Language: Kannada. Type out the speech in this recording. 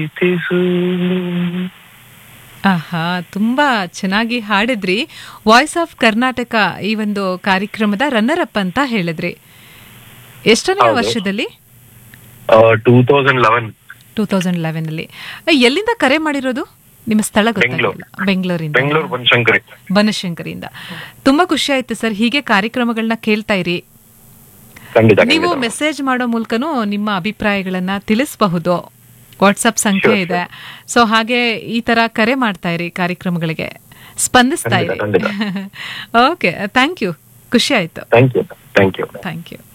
ಪ್ರೀತಿಸು ಆಹಾ ತುಂಬಾ ಚೆನ್ನಾಗಿ ಹಾಡಿದ್ರಿ ವಾಯ್ಸ್ ಆಫ್ ಕರ್ನಾಟಕ ಈ ಒಂದು ಕಾರ್ಯಕ್ರಮದ ರನ್ನರ್ ಅಪ್ ಅಂತ ಹೇಳಿದ್ರಿ ಎಷ್ಟನೇ ಹೌದು. ವರ್ಷದಲ್ಲಿ two thousand eleven two thousand eleven ಅಲ್ಲಿ ಅಹ್, ಎಲ್ಲಿಂದ ಕರೆ ಮಾಡಿರೋದು ನಿಮ್ಮ ಸ್ಥಳ ಗೊತ್ತಾಗಿಲ್ಲ ಬೆಂಗಳೂರಿಂದ ಬೆಂಗಳೂರು ಬನಶಂಕರಿ ಬನಶಂಕರಿಯಿಂದ ತುಂಬಾ ಖುಷಿ ಆಯ್ತು ಸರ್ ಹೀಗೆ ಕಾರ್ಯಕ್ರಮಗಳನ್ನ ಕೇಳ್ತಾ ಇರಿ ಖಂಡಿತ ನೀವು ಖಂಡಿತ ಮೆಸೇಜ್ ಮಾಡೋ ಮೂಲಕನೂ ನಿಮ್ಮ ಅಭಿಪ್ರಾಯಗಳನ್ನ ತಿಳಿಸಬಹುದು ವಾಟ್ಸಪ್ ಸಂಖ್ಯೆ Sure, ಇದೆ ಸೊ ಹಾಗೆ ಈ ತರ ಕರೆ ಮಾಡ್ತಾ ಇರಿ ಕಾರ್ಯಕ್ರಮಗಳಿಗೆ ಸ್ಪಂದಿಸ್ತಾ ಇರಿ ಖಂಡಿತ, ಖಂಡಿತ. ಓಕೆ ಥ್ಯಾಂಕ್ ಯು ಖುಷಿ ಆಯ್ತು thank you thank you thank you